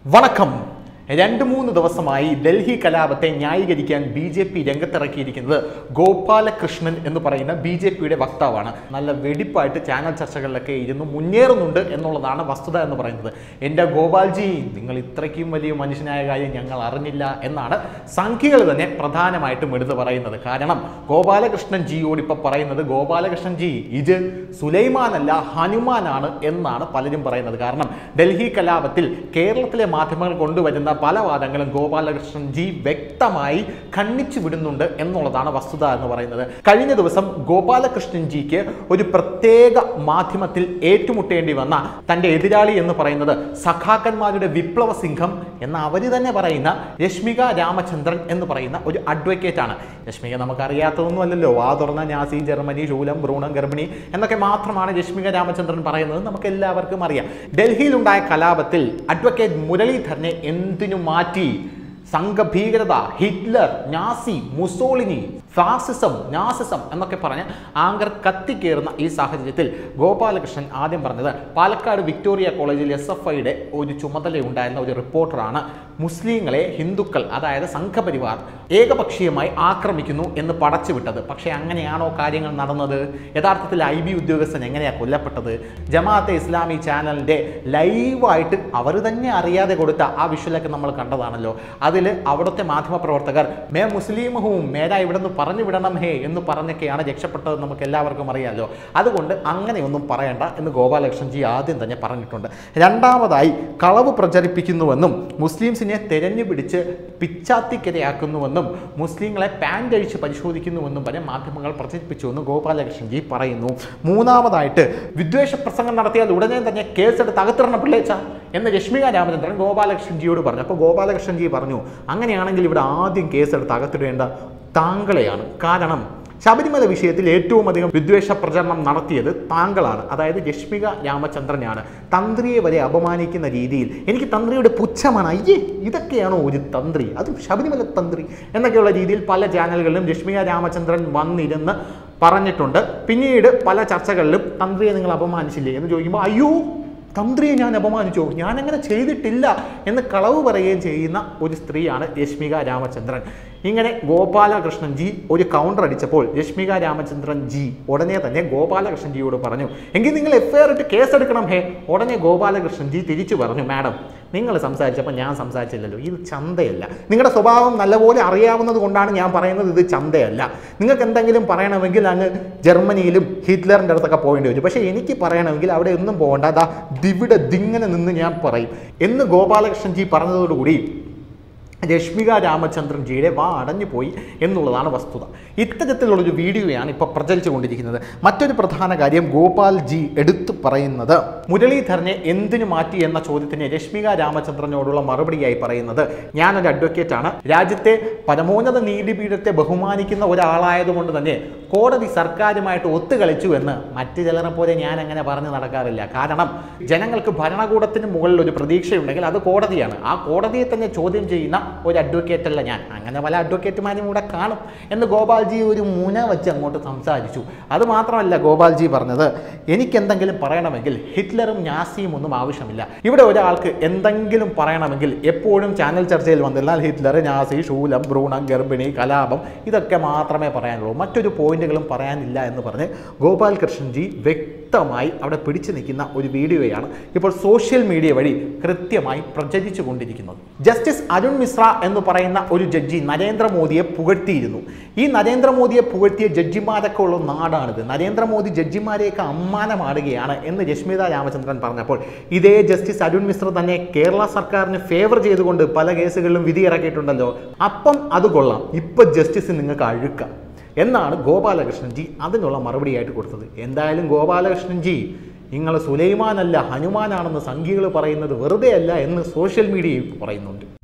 വണക്കം രണ്ട് മൂന്ന് ദിവസമായി ഡൽഹി കലാപത്തെ ന്യായീകരിക്കാൻ ബി ജെ പി രംഗത്തിറക്കിയിരിക്കുന്നത് ഗോപാലകൃഷ്ണൻ എന്ന് പറയുന്ന ബി ജെ പിയുടെ വക്താവാണ് നല്ല വെടിപ്പായിട്ട് ചാനൽ ചർച്ചകളിലൊക്കെ ഇരുന്ന് മുന്നേറുന്നുണ്ട് എന്നുള്ളതാണ് വസ്തുത എന്ന് പറയുന്നത് എൻ്റെ ഗോപാൽജി നിങ്ങൾ ഇത്രയ്ക്കും വലിയ മനുഷ്യനായ കാര്യം ഞങ്ങൾ അറിഞ്ഞില്ല എന്നാണ് സംഖ്യകൾ തന്നെ പ്രധാനമായിട്ടും എടുത്തു പറയുന്നത് കാരണം ഗോപാലകൃഷ്ണൻ ജിയോട് ഇപ്പൊ പറയുന്നത് ഗോപാലകൃഷ്ണൻ ജി ഇത് സുലൈമാനല്ല ഹനുമാനാണ് എന്നാണ് പലരും പറയുന്നത് കാരണം ഡൽഹി കലാപത്തിൽ കേരളത്തിലെ മാധ്യമങ്ങൾ കൊണ്ടുവരുന്ന പല വാദങ്ങളും ഗോപാലകൃഷ്ണൻ ജി വ്യക്തമായി ഖണ്ഡിച്ചു വിടുന്നുണ്ട് എന്നുള്ളതാണ് വസ്തുത എന്ന് പറയുന്നത് കഴിഞ്ഞ ദിവസം ഗോപാലകൃഷ്ണൻ ജിക്ക് ഒരു പ്രത്യേക മാധ്യമത്തിൽ ഏറ്റുമുട്ടേണ്ടി വന്ന തന്റെ എതിരാളി എന്ന് പറയുന്നത് സഖാക്കന്മാരുടെ വിപ്ലവ സിംഹം എന്ന അവർ തന്നെ പറയുന്ന രശ്മിക രാമചന്ദ്രൻ എന്ന് പറയുന്ന ഒരു അഡ്വക്കേറ്റ് ആണ് രശ്മിക നമുക്കറിയാത്തതൊന്നും അല്ലല്ലോ വാ തുറന്ന നാസി ജർമ്മനി ശൂലം ഭ്രൂണം ഗർഭിണി എന്നൊക്കെ മാത്രമാണ് രശ്മിക രാമചന്ദ്രൻ പറയുന്നത് നമുക്ക് എല്ലാവർക്കും അറിയാം ഡൽഹിയിലുണ്ടായ കലാപത്തിൽ അഡ്വക്കേറ്റ് മുരളീധരനെ എന്തിനു മാറ്റി സംഘഭീകരത Hitler Nazi Mussolini fascism Nazism എന്നൊക്കെ പറഞ്ഞ് ആങ്കർ കത്തിക്കേറുന്ന ഈ സാഹചര്യത്തിൽ ഗോപാലകൃഷ്ണൻ ആദ്യം പറഞ്ഞത് പാലക്കാട് വിക്ടോറിയ കോളേജിൽ എസ് എഫ് ഐയുടെ ഒരു ചുമതലയുണ്ടായിരുന്ന ഒരു റിപ്പോർട്ടറാണ് മുസ്ലിങ്ങളെ ഹിന്ദുക്കൾ അതായത് സംഘപരിവാർ ഏകപക്ഷീയമായി ആക്രമിക്കുന്നു എന്ന് പടച്ചുവിട്ടത് പക്ഷേ അങ്ങനെയാണോ കാര്യങ്ങൾ നടന്നത് യഥാർത്ഥത്തിൽ ഐ ബി ഉദ്യോഗസ്ഥൻ എങ്ങനെയാണ് കൊല്ലപ്പെട്ടത് ജമാഅത്തെ ഇസ്ലാമി ചാനലിൻ്റെ ലൈവായിട്ട് അവർ തന്നെ അറിയാതെ കൊടുത്ത ആ വിഷ്വലൊക്കെ നമ്മൾ കണ്ടതാണല്ലോ അതിൽ അവിടുത്തെ മാധ്യമപ്രവർത്തകർ മേ മുസ്ലിം ഹൂം മേരാ ഇവിടെ നിന്ന് പറഞ്ഞു വിടണം ഹേ എന്ന് പറഞ്ഞൊക്കെയാണ് രക്ഷപ്പെട്ടത് നമുക്ക് എല്ലാവർക്കും അറിയാമല്ലോ അതുകൊണ്ട് അങ്ങനെയൊന്നും പറയണ്ട എന്ന് ഗോപാലകൃഷ്ണൻ ജി ആദ്യം തന്നെ പറഞ്ഞിട്ടുണ്ട് രണ്ടാമതായി കളവ് പ്രചരിപ്പിക്കുന്നുവെന്നും മുസ്ലിംസിനെ തെരഞ്ഞു പിടിച്ച് പിച്ചാത്തിക്കരയാക്കുന്നുവെന്നും മുസ്ലിങ്ങളെ പാൻ്റ് അഴിച്ച് പരിശോധിക്കുന്നുവെന്നും വരെ മാധ്യമങ്ങൾ പ്രചരിപ്പിച്ചുവെന്ന് ഗോപാലകൃഷ്ണൻ ജി പറയുന്നു മൂന്നാമതായിട്ട് വിദ്വേഷ പ്രസംഗം നടത്തിയാൽ ഉടനെ തന്നെ കേസെടുത്ത് അകത്തിടണം പിള്ളേച്ച എന്ന് രശ്മിക രാമചന്ദ്രൻ ഗോപാലകൃഷ്ണൻ ജിയോട് പറഞ്ഞു അപ്പോൾ ഗോപാലകൃഷ്ണൻ ജി പറഞ്ഞു അങ്ങനെയാണെങ്കിൽ ഇവിടെ ആദ്യം കേസെടുത്ത് അകത്തിടേണ്ട താങ്കളെയാണ് കാരണം ശബരിമല വിഷയത്തിൽ ഏറ്റവും അധികം വിദ്വേഷ പ്രചരണം നടത്തിയത് താങ്കളാണ് അതായത് രശ്മിക രാമചന്ദ്രനാണ് തന്ത്രിയെ വരെ അപമാനിക്കുന്ന രീതിയിൽ എനിക്ക് തന്ത്രിയുടെ പുച്ഛമാണ് അയ്യേ ഇതൊക്കെയാണോ ഒരു തന്ത്രി അത് ശബരിമല തന്ത്രി എന്നൊക്കെയുള്ള രീതിയിൽ പല ചാനലുകളിലും രശ്മിക രാമചന്ദ്രൻ വന്നിരുന്ന് പറഞ്ഞിട്ടുണ്ട് പിന്നീട് പല ചർച്ചകളിലും തന്ത്രിയെ നിങ്ങൾ അപമാനിച്ചില്ലേ എന്ന് ചോദിക്കുമ്പോൾ അയ്യോ തന്ത്രിയെ ഞാൻ അപമാനിച്ചോ ഞാൻ അങ്ങനെ ചെയ്തിട്ടില്ല എന്ന് കളവ് പറയുകയും ചെയ്യുന്ന ഒരു സ്ത്രീയാണ് രശ്മിക രാമചന്ദ്രൻ ഇങ്ങനെ ഗോപാലകൃഷ്ണൻ ജി ഒരു കൗണ്ടർ അടിച്ചപ്പോൾ രശ്മിക രാമചന്ദ്രൻ ജി ഉടനെ തന്നെ ഗോപാലകൃഷ്ണൻ ജിയോട് പറഞ്ഞു എങ്കിൽ നിങ്ങൾ എഫ് ഐ ആർ ഇട്ട് കേസെടുക്കണം ഹേ ഉടനെ ഗോപാലകൃഷ്ണൻ ജി തിരിച്ചു പറഞ്ഞു മാഡം നിങ്ങൾ സംസാരിച്ചപ്പോൾ ഞാൻ സംസാരിച്ചില്ലല്ലോ ഇത് ചന്തയല്ല നിങ്ങളുടെ സ്വഭാവം നല്ലപോലെ അറിയാവുന്നത് കൊണ്ടാണ് ഞാൻ പറയുന്നത് ഇത് ചന്തയല്ല നിങ്ങൾക്ക് എന്തെങ്കിലും പറയണമെങ്കിൽ അങ്ങ് ജർമ്മനിയിലും ഹിറ്റ്ലറിൻ്റെ അടുത്തൊക്കെ പോകേണ്ടി വരും പക്ഷേ എനിക്ക് പറയണമെങ്കിൽ അവിടെ ഒന്നും പോകണ്ട അതാ ദിവിടെ ദിങ്ങനെ നിന്ന് ഞാൻ പറയും എന്ന് ഗോപാലകൃഷ്ണൻ ജി പറഞ്ഞതോടുകൂടി രശ്മിക രാമചന്ദ്രൻ ജിയുടെ വാ അടഞ്ഞു പോയി എന്നുള്ളതാണ് വസ്തുത ഇത്തരത്തിലുള്ളൊരു വീഡിയോയാണ് ഇപ്പോൾ പ്രചരിച്ചു കൊണ്ടിരിക്കുന്നത് മറ്റൊരു പ്രധാന കാര്യം ഗോപാൽ ജി എടുത്തു പറയുന്നത് മുരളീധരനെ എന്തിനു മാറ്റി എന്ന ചോദ്യത്തിന് രശ്മിക രാമചന്ദ്രനോടുള്ള മറുപടിയായി പറയുന്നത് ഞാനൊരു അഡ്വക്കേറ്റ് ആണ് രാജ്യത്തെ പരമോന്നത നീതിപീഠത്തെ ബഹുമാനിക്കുന്ന ഒരാളായതുകൊണ്ട് തന്നെ കോടതി സർക്കാരുമായിട്ട് ഒത്തുകളിച്ചു എന്ന് മറ്റു ചിലരെ പോലെ ഞാൻ അങ്ങനെ പറഞ്ഞു നടക്കാറില്ല കാരണം ജനങ്ങൾക്ക് ഭരണകൂടത്തിന് മുകളിൽ ഒരു പ്രതീക്ഷയുണ്ടെങ്കിൽ അത് കോടതിയാണ് ആ കോടതിയെ തന്നെ ചോദ്യം ചെയ്യുന്ന ഒരു അഡ്വക്കേറ്റ് അല്ല ഞാൻ അങ്ങനെ പല അഡ്വക്കേറ്റുമാരും ഇവിടെ കാണും എന്ന് ഗോപാൽജി ഒരു മുന വെച്ച് അങ്ങോട്ട് സംസാരിച്ചു അത് മാത്രമല്ല ഗോപാൽജി പറഞ്ഞത് എനിക്ക് എന്തെങ്കിലും പറയണമെങ്കിൽ ഹിറ്റ്ലറും നാസിയും ഒന്നും ആവശ്യമില്ല ഇവിടെ ഒരാൾക്ക് എന്തെങ്കിലും പറയണമെങ്കിൽ എപ്പോഴും ചാനൽ ചർച്ചയിൽ വന്നിരുന്നാൽ ഹിറ്റ്ലർ നാസി ശൂലം ഭ്രൂണം ഗർഭിണി കലാപം ഇതൊക്കെ മാത്രമേ പറയാനുള്ളൂ മറ്റൊരു പോയിന്റുകളും പറയാനില്ല എന്ന് പറഞ്ഞ് ഗോപാൽ കൃഷ്ണൻജി വ്യക്തമായി അവിടെ പിടിച്ചു നിൽക്കുന്ന ഒരു വീഡിയോയാണ് ഇപ്പോൾ സോഷ്യൽ മീഡിയ വഴി കൃത്യമായി പ്രചരിച്ചു കൊണ്ടിരിക്കുന്നത് ജസ്റ്റിസ് അരുൺ മിശ്ര എന്ന് പറയുന്ന ഒരു ജഡ്ജി നരേന്ദ്രമോദിയെ പുകഴ്ത്തിയിരുന്നു ഈ നരേന്ദ്രമോദിയെ പുകഴ്ത്തിയ ജഡ്ജിമാരൊക്കെ ഉള്ള നാടാണിത് നരേന്ദ്രമോദി ജഡ്ജിമാരെയൊക്കെ അമ്മാനമാടുകയാണ് എന്ന് രശ്മിത രാമചന്ദ്രൻ പറഞ്ഞപ്പോൾ ഇതേ ജസ്റ്റിസ് അരുൺ മിശ്ര തന്നെ കേരള സർക്കാരിന് ഫേവർ ചെയ്തുകൊണ്ട് പല കേസുകളിലും വിധി ഇറക്കിയിട്ടുണ്ടല്ലോ അപ്പം അത് കൊള്ളാം ഇപ്പം ജസ്റ്റിസ് നിങ്ങൾക്ക് അഴുക്കാം എന്നാണ് ഗോപാലകൃഷ്ണൻ ജി അതിനുള്ള മറുപടിയായിട്ട് കൊടുത്തത് എന്തായാലും ഗോപാലകൃഷ്ണൻ ജി നിങ്ങൾ സുലൈമാനല്ല ഹനുമാനാണെന്ന് സംഖ്യകൾ പറയുന്നത് വെറുതെ അല്ല എന്ന് സോഷ്യൽ മീഡിയയിൽ പറയുന്നുണ്ട്